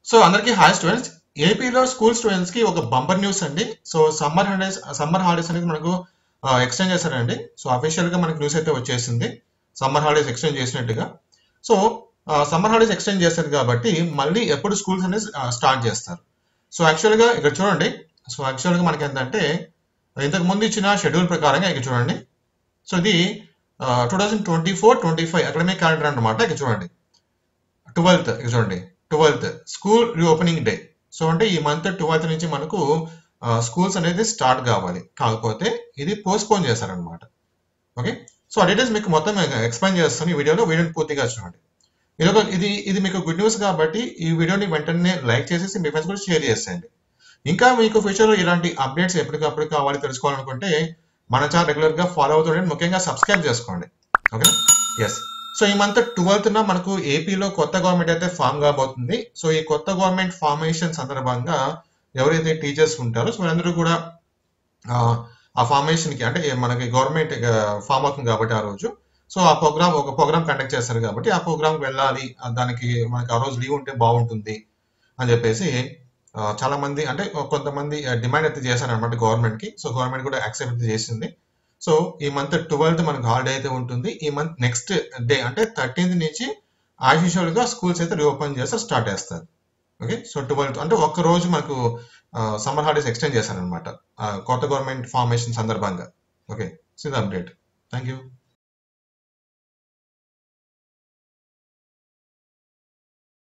so అందరికీ hi students ఏపీలో school students కి ఒక బంపర్ న్యూస్ అండి so summer holidays summer holidays అనేది మనకు ఎక్స్టెండ్ చేశారండి సో అఫీషియల్ గా మనకు న్యూస్ అయితే వచ్చేసింది సమ్మర్ హాలిడేస్ ఎక్స్టెండ్ చేసినట్టుగా సో సమ్మర్ హాలిడేస్ ఎక్స్టెండ్ చేశారు కాబట్టి మళ్ళీ ఎప్పుడు స్కూల్స్ అనేది స్టార్ట్ చేస్తారు సో యాక్చువల్ గా ఇక్కడ చూడండి సో యాక్చువల్ గా మనకి ఏంటంటే ఇంతకు ముందు ఇచ్చిన షెడ్యూల్ ప్రకారంగా ఇక్కడ చూడండి సో ఇది two thousand twenty four twenty five academic calendar అనమాట ఇక్కడ చూడండి ట్వెల్త్ ఇక్కడ చూడండి twelfth school reopening day so అంటే ఈ మంత్ ట్వెల్త్ నుంచి మనకు స్కూల్స్ అనేది స్టార్ట్ కావాలి కాకపోతే ఇది పోస్ట్పోన్ చేశారనమాట ఓకే సో ఆ డీటెయిల్స్ మీకు మొత్తం ఎక్స్ప్లెయిన్ చేస్తాను ఈ వీడియోలో వీడియోని పూర్తిగా చూడండి ఇది ఒక ఇది ఇది మీకు గుడ్ న్యూస్ కాబట్టి ఈ వీడియోని వెంటనే లైక్ చేసేసి మీ ఫ్రెండ్స్ కూడా షేర్ చేసేయండి ఇంకా మీకు ఫ్యూచర్లో ఇలాంటి అప్డేట్స్ ఎప్పటికప్పుడు కావాలి తెలుసుకోవాలనుకుంటే మన ఛానల్ రెగ్యులర్ గా ఫాలో అవుతుండండి ముఖ్యంగా సబ్స్క్రైబ్ చేసుకోండి ఓకే ఎస్ సో ఈ మంత్ ట్వెల్త్ న మనకు ఏపీలో కొత్త గవర్నమెంట్ అయితే ఫామ్ కాబోతుంది సో ఈ కొత్త గవర్నమెంట్ ఫార్మేషన్ సందర్భంగా ఎవరైతే టీచర్స్ ఉంటారో సో వాళ్ళందరూ కూడా ఆ ఫార్మేషన్ కి అంటే మనకి గవర్నమెంట్ ఫామ్ అవుతుంది కాబట్టి ఆ రోజు సో ఆ ప్రోగ్రామ్ ఒక ప్రోగ్రామ్ కండక్ట్ చేస్తారు కాబట్టి ఆ ప్రోగ్రామ్ వెళ్ళాలి దానికి మనకి ఆ రోజు లీవ్ ఉంటే బాగుంటుంది అని చెప్పేసి చాలా మంది అంటే కొంతమంది డిమాండ్ అయితే చేశారనమాట గవర్నమెంట్ కి సో గవర్నమెంట్ కూడా యాక్సెప్ట్ చేసింది సో ఈ మంత్ ట్వెల్త్ మనకు హాలిడే అయితే ఉంటుంది ఈ మంత్ నెక్స్ట్ డే అంటే థర్టీన్త్ నుంచి యాజ్ గా స్కూల్స్ అయితే రీఓపెన్ చేస్తే స్టార్ట్ చేస్తారు ఓకే సో ట్వెల్త్ అంటే ఒక్క రోజు మనకు సమ్మర్ హాలిడేస్ ఎక్స్టెండ్ చేశారనమాట కొత్త గవర్నమెంట్ ఫార్మేషన్ సందర్భంగా ఓకే సో ఇది అప్డేట్ థ్యాంక్ యూ